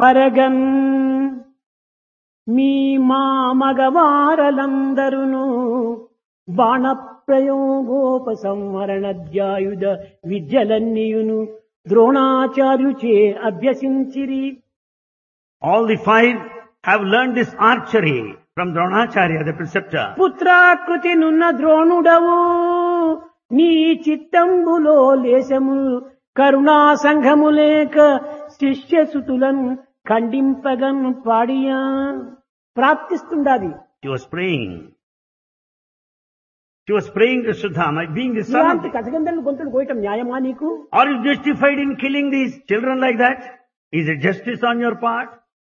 పరగన్ మీ మా మగవారలందరును బాణప్రయోగోపసంహరణధ్యాయుధ విద్యలన్నీయును ద్రోణాచార్యుచే అభ్యసించిరి All the five have learned this archery from Dronacharya, the preceptor. పుత్రాకృతి నున్న ద్రోణుడవు నీ చిత్తంబులో లేశము కరుణా సంఘము లేక శిష్యసుతులను ఖండింపగన్ పాడియా ప్రాప్తిస్తుండాది She was praying. She was praying to Sudhama, being the son of ఇలాంటి కథగంధలు గొంతులు కోయటం న్యాయమా నీకు Are you justified in killing these children like that? Is it justice on your part?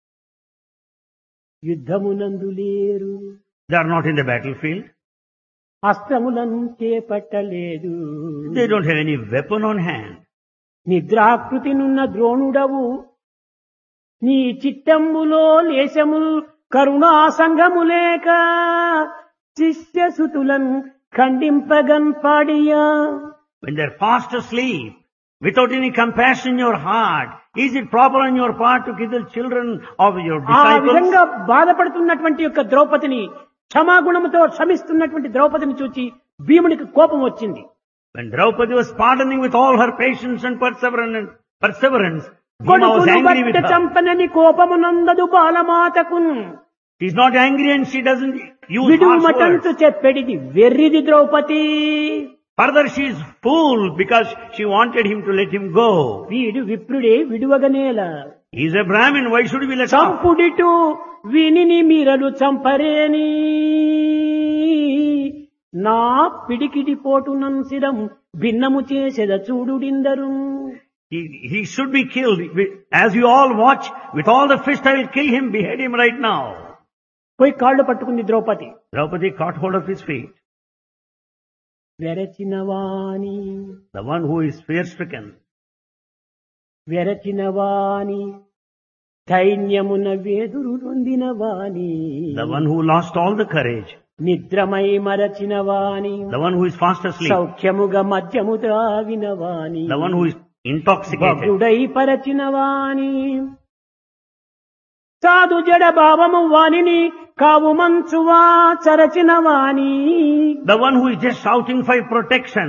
యుద్ధమునందు లేరు They are not in the battlefield. అస్త్రములను చేపట్టలేదు They don't have any weapon on hand. నిద్రాకృతి నున్న ద్రోణుడవు నీ చిత్తంబులో లేశము కరుణా సంఘము లేక శిష్యసుతులను ఖండింపగన్ పాడియా When they're fast asleep, without any compassion in your heart, is it proper on your part to kill the children of your ఆ disciples? విధంగా బాధపడుతున్నటువంటి యొక్క ద్రౌపదిని క్షమాగుణముతో క్షమిస్తున్నటువంటి ద్రౌపదిని చూచి భీమునికి కోపం వచ్చింది When Draupadi was pardoning with all her patience and perseverance, perseverance Bhima was కొడుకును angry with బట్ట her. చంపనని కోపమునందదు బాలమాతకున్ She's not angry and she doesn't use విడు harsh మటంతు words. చెప్పెడిది వెర్రిది Draupadi Further, she is fool because she wanted him to let him go. వీడు విప్రుడే విడువగనేల He's a Brahmin, why should we let off? చంపుడిటు వీనిని మీరలు చంపరేని నా పిడికిడి పోటునం శిరం భిన్నము చేసెద చూడుడిందరు He, he should be killed. As you all watch, with all the fist I will kill him, behead him right now. పోయి కాళ్ళు పట్టుకుంది Draupadi Draupadi caught hold of his feet. వెరచిన Vani The one who is fear stricken. వెరచిన వాణి ధైన్యమున వేదురు నొందిన వాణి The one who lost all the courage. నిద్రమై మరచిన వాణి The one who is fast asleep. సౌఖ్యముగా మద్యము త్రావిన వాణి The one who is intoxicated. భక్తుడై పరచిన వాణి సాధు జడ భావము వాణిని కావు మంచువా చరచిన వాణి The one who is just shouting for protection.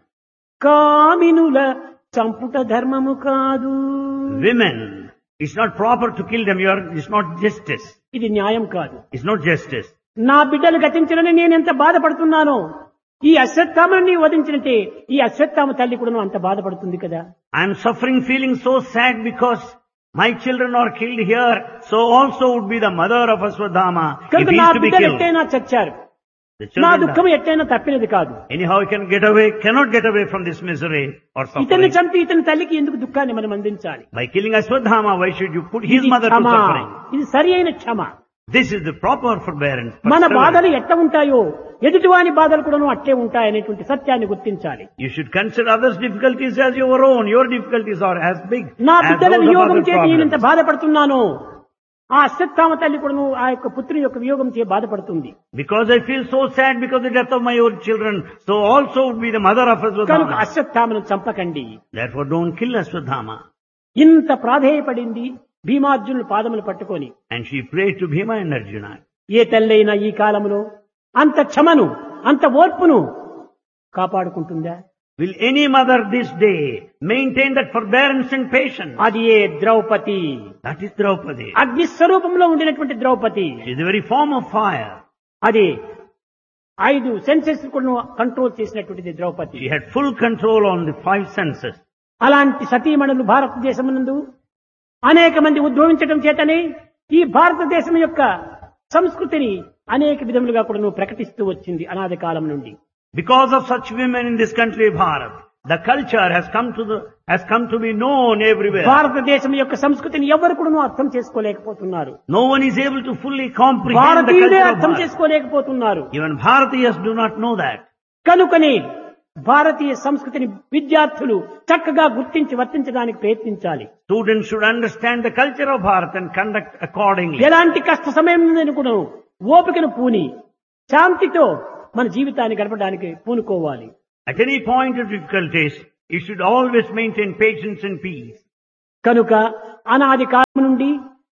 కామినుల చంపుట ధర్మము కాదు Women. It's not proper to kill them. You are, it's not justice. ఇది న్యాయం కాదు It's not justice. నా బిడ్డలు గతించడని నేను ఎంత బాధపడుతున్నానో ఈ అశ్వత్థామని వధించినట్టే ఈ అశ్వత్థామ తల్లి కూడా అంత బాధపడుతుంది కదా I am suffering, feeling so sad because my children are killed here. So also would be the mother of Aswadhama if కనుక he నా is to be బిడ్డలు killed. ఎట్టైనా చచ్చారు The నా children దుఃఖం die. ఎట్టైనా తప్పినది కాదు Anyhow, he can get away, cannot get away from this misery or ఇతన్ని suffering. చంపి ఇతని తల్లికి ఎందుకు దుఃఖాన్ని మనం అందించాలి By killing Aswadhama, why should you put his ఇది mother to క్షమ suffering? ఇది సరి అయిన క్షమ This is the proper forbearance. మన perseverance. బాధలు ఎట్ట ఉంటాయో ఎదుటివాని బాధలు కూడా అట్లే ఉంటాయనేటువంటి సత్యాన్ని గుర్తించాలి You should consider others' difficulties as your own. Your difficulties are as big నా as బిడ్డల those of వియోగం other చేతి నేను ఇంత problems. బాధపడుతున్నాను ఆ అశ్వత్థామ తల్లి కూడా ఆ యొక్క పుత్రుని యొక్క వియోగం చే బాధపడుతుంది Because I feel so sad because of the death of my own children, so also would be the mother of కనుక Aswadhama. అశ్వత్థామను చంపకండి Therefore don't kill Aswadhama. ఇంత ప్రాధేయపడింది భీమార్జునులు పాదములు పట్టుకొని And she prayed to Bhima and Arjuna. ఏ తల్లైనా ఈ కాలములో అంత క్షమను అంత ఓర్పును కాపాడుకుంటుందా Will any mother this day maintain that forbearance and patience? అది ఏ ద్రౌపది That is Draupadi. అగ్ని స్వరూపంలో ఉండినటువంటి Draupadi She is the very form of fire. అది ఐదు సెన్సెస్ కూడా కంట్రోల్ చేసినటువంటిది Draupadi She had full control on the five senses. అలాంటి సతీమణులు భారతదేశమునందు అనేక మంది ఉద్భవించడం చేతనే ఈ భారతదేశం యొక్క సంస్కృతిని అనేక విధములుగా కూడా నువ్వు ప్రకటిస్తూ వచ్చింది అనాది కాలం నుండి Because of such women in this country, Bharat, the culture has come to the, has come to be known everywhere. భారతదేశం యొక్క సంస్కృతిని ఎవరు కూడా అర్థం చేసుకోలేకపోతున్నారు No one is able to fully comprehend the భారతీయులే culture of అర్థం Bharat. చేసుకోలేకపోతున్నారు Even Bharatiyas do not know that. కనుకనే భారతీయ సంస్కృతిని విద్యార్థులు చక్కగా గుర్తించి వర్తించడానికి ప్రయత్నించాలి Students should understand the culture of Bharat and conduct accordingly. ఎలాంటి కష్ట సమయం ఉందని కూడా ఓపికను పూని శాంతితో మన జీవితాన్ని గడపడానికి పూనుకోవాలి At any point of difficulties, you should always maintain patience and peace. కనుక అనాది కాలం నుండి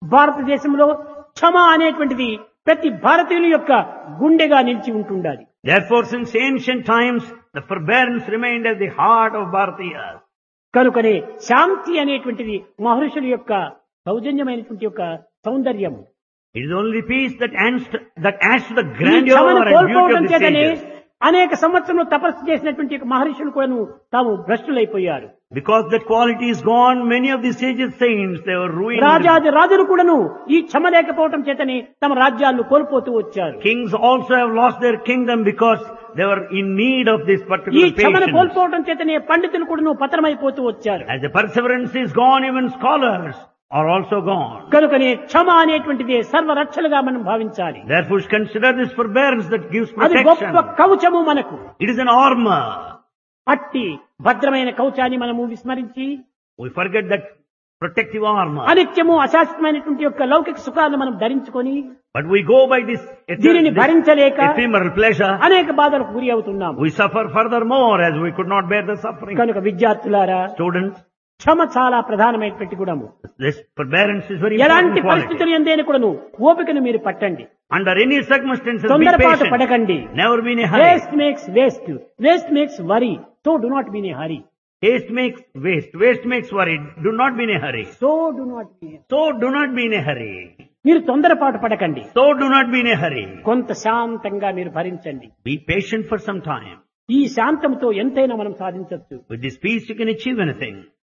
భారతదేశంలో క్షమ అనేటువంటిది ప్రతి భారతీయుని యొక్క గుండెగా నిలిచి ఉంటుండాలి Therefore, since ancient times, the forbearance remained at the heart of Bharatiyas. కనుకనే శాంతి అనేటువంటిది మహర్షుల యొక్క సౌజన్యమైనటువంటి యొక్క సౌందర్యం It is only peace that adds to, that adds to the ఈ grandeur క్షమను and beauty కోల్పోవడం of the చేతనే sages. అనేక సంవత్సరంలో తపస్సు చేసినటువంటి యొక్క మహర్షులు కూడాను తాము భ్రష్టులైపోయారు Because that quality is gone, many of the sages saints, they were ruined. రాజాది రాజులు కూడాను ఈ క్షమ లేకపోవటం చేతనే తమ రాజ్యాలను కోల్పోతూ వచ్చారు Kings also have lost their kingdom because they were in need of this ఈ particular క్షమను patience. కోల్పోవటం చేతనే పండితులు కూడాను పతనమైపోతూ వచ్చారు As the perseverance is gone, even scholars are also gone. కనుకనే క్షమ అనేటువంటిది సర్వరక్షలుగా మనం భావించాలి Therefore, consider this forbearance that gives అది protection. గొప్ప కవచము మనకు It is an armor. అట్టి భద్రమైన కవచాన్ని మనము విస్మరించి We forget that protective armor. అనిత్యము అశాశ్వతమైనటువంటి యొక్క లౌకిక సుఖాలను మనం ధరించుకొని But we go by this, దీనిని this భరించలేక ephemeral pleasure. అనేక బాధలకు గురి అవుతున్నాం We suffer furthermore as we could not bear the suffering. కనుక విద్యార్థులారా Students, క్షమ చాలా ప్రధానమైనటువంటి గుణము this forbearance is very ఎలాంటి important quality. పరిస్థితులు ఎందైనా కూడాను ఓపికను మీరు పట్టండి Under any circumstances, be తొందరపాటు patient. పడకండి Never be in a hurry. Waste makes waste waste makes worry so do not be in hurry Haste makes waste. Waste makes worry. Do not be in a hurry. So do not be So do not be in a hurry. మీరు తొందరపాటు పడకండి So do not be in a hurry. కొంత శాంతంగా మీరు భరించండి Be patient for some time. ఈ శాంతంతో ఎంతైనా మనం సాధించవచ్చు With this peace you can achieve anything.